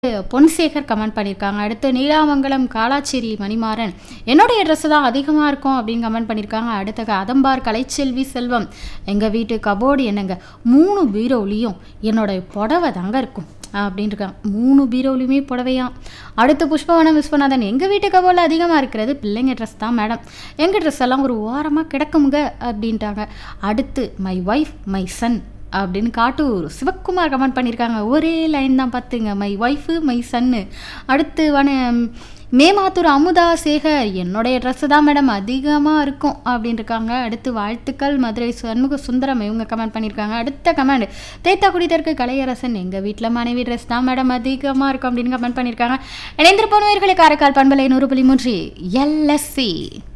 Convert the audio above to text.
Ponsekar comment பண்ணியிருக்காங்க அடுத்து நீலாமங்கலம் காலாச்சேரி மணிமாறன் என்னுடைய ட்ரெஸ் தான் அதிகமாக இருக்கும் அப்படின்னு கமெண்ட் பண்ணியிருக்காங்க அடுத்த அதம்பார் கலைச்செல்வி செல்வம் எங்கள் வீட்டு கபோர்டு என்னங்க மூணு பீரோலையும் என்னோட புடவை தாங்க இருக்கும் அப்படின்னு இருக்காங்க மூணு பீரோலையுமே புடவையாம் அடுத்து புஷ்பவனம் விஸ்வநாதன் எங்கள் வீட்டு கபோர்டில் அதிகமாக இருக்கிறது பிள்ளைங்க ட்ரெஸ் தான் மேடம் எங்கள் ட்ரெஸ் எல்லாம் ஒரு ஓரமாக கிடக்குமுங்க அப்படின்ட்டாங்க அடுத்து மை ஒய்ஃப் மை சன் அப்படின்னு காட்டூர் சிவக்குமார் கமெண்ட் பண்ணியிருக்காங்க ஒரே லைன் தான் பார்த்துங்க மை ஒய்ஃபு மை சன்னு அடுத்து வன மேமாத்தூர் அமுதா சேகர் என்னுடைய ட்ரெஸ்ஸு தான் மேடம் அதிகமாக இருக்கும் அப்படின்னு இருக்காங்க அடுத்து வாழ்த்துக்கள் மதுரை சண்முக சுந்தரம் இவங்க கமெண்ட் பண்ணியிருக்காங்க அடுத்த கமெண்ட் தேத்தாக்குடி தெற்கு கலையரசன் எங்கள் வீட்டில் மனைவி ட்ரெஸ் தான் மேடம் அதிகமாக இருக்கும் அப்படின்னு கமெண்ட் பண்ணியிருக்காங்க இணைந்திருப்பவர்களுக்கு காரைக்கால் பண்பலை நூறு புள்ளி மூன்று எல்எஸ்சி